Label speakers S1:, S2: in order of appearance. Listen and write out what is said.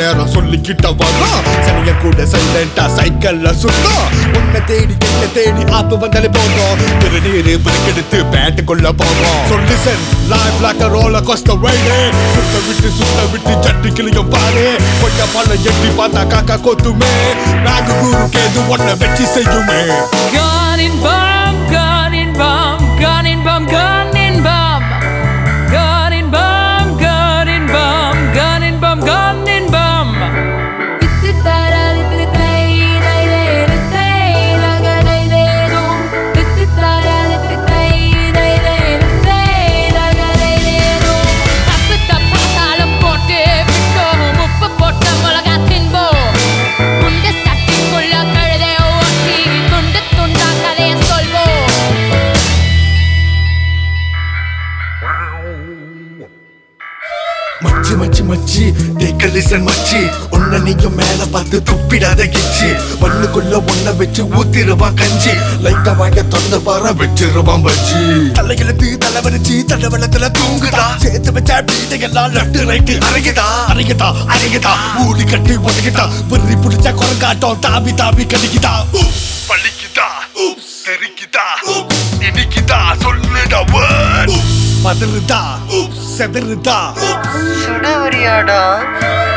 S1: நேரம் சொல்லிக்கிட்ட வரோம் சனிய கூட சைலண்டா சைக்கிள்ல சுத்தம் உன்னை தேடி என்ன தேடி ஆப்பு வந்தாலே போதும் திருநீரு பிரிக்கெடுத்து பேட்டுக்குள்ள போவோம் சொல்லி சென் லைஃப் லாக் ரோல கோஸ்ட வைடு சுத்த விட்டு சுத்த விட்டு சட்டி கிளியும் பாரு கொஞ்சம் பல எட்டி பார்த்தா காக்கா கொத்துமே நாகு குரு கேது ஒன்ன வெற்றி செய்யுமே
S2: Gun in bomb, gun in bomb, gun in bomb, gun in bomb. Gun in bomb, gun in bomb, gun in bomb, gun in bomb. தப்பு தப்பா தாளம் போட்டு விட்டோம் உப்பு போட்ட மிளகா தின்போம் குண்டு சட்டிக்குள்ள கழுதைய ஓட்டி துண்டு துண்டா கதைய சொல்வோம்
S1: மச்சி மச்சி மச்சி டேக்க லிசன் மச்சி உன்ன நீங்க மேல பார்த்து துப்பிடாத கிச்சி மண்ணுக்குள்ள ஒன்ன வச்சு ஊத்திருவான் கஞ்சி லைட்டா வாங்க திறந்து பாற வச்சிருவான் பச்சி தலையெழுத்து தலைவரிச்சு தடவளத்துல தூங்குதா சேர்த்து வச்ச வீட்டையெல்லாம் லெஃப்ட் ரைட்டு அரைக்குதா அரைக்குதா அரைக்குதா ஊடி கட்டி ஒதுக்கிட்டா வெறி பிடிச்ச குரங்காட்டம் தாவி தாவி கடிக்குதா உப், பலிக்குதா உப், தெரிக்குதா உப், இனிக்குதா சொல்லுடா word. உப், பதறுதா உப், செதறுதா உப்,
S3: சுட வரியாடா